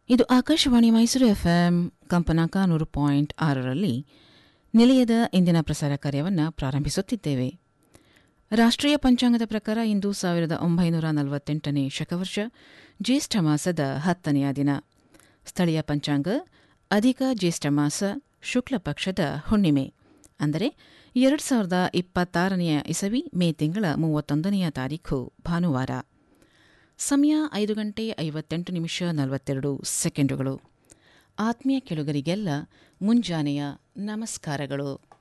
ಇದು ಆಕಾಶವಾಣಿ ಮೈಸೂರು ಎಫ್ಎಂ ಕಂಪನಾಂಕ ನೂರು ಪಾಯಿಂಟ್ ಆರರಲ್ಲಿ ನಿಲಯದ ಇಂದಿನ ಪ್ರಸಾರ ಕಾರ್ಯವನ್ನು ಪ್ರಾರಂಭಿಸುತ್ತಿದ್ದೇವೆ ರಾಷ್ಟ್ರೀಯ ಪಂಚಾಂಗದ ಪ್ರಕಾರ ಇಂದು ಸಾವಿರದ ಒಂಬೈನೂರ ನಲವತ್ತೆಂಟನೇ ಶಕವರ್ಷ ಜ್ಯೇಷ್ಠ ಮಾಸದ ಹತ್ತನೆಯ ದಿನ ಸ್ಥಳೀಯ ಪಂಚಾಂಗ ಅಧಿಕ ಜ್ಯೇಷ್ಠ ಮಾಸ ಶುಕ್ಲ ಪಕ್ಷದ ಹುಣ್ಣಿಮೆ ಅಂದರೆ ಎರಡು ಸಾವಿರದ ಇಪ್ಪತ್ತಾರನೆಯ ಇಸವಿ ಮೇ ತಿಂಗಳ ಮೂವತ್ತೊಂದನೆಯ ತಾರೀಖು ಭಾನುವಾರ ಸಮಯ ಐದು ಗಂಟೆ ಐವತ್ತೆಂಟು ನಿಮಿಷ ನಲವತ್ತೆರಡು ಸೆಕೆಂಡುಗಳು ಆತ್ಮೀಯ ಕೆಳುಗರಿಗೆಲ್ಲ ಮುಂಜಾನೆಯ ನಮಸ್ಕಾರಗಳು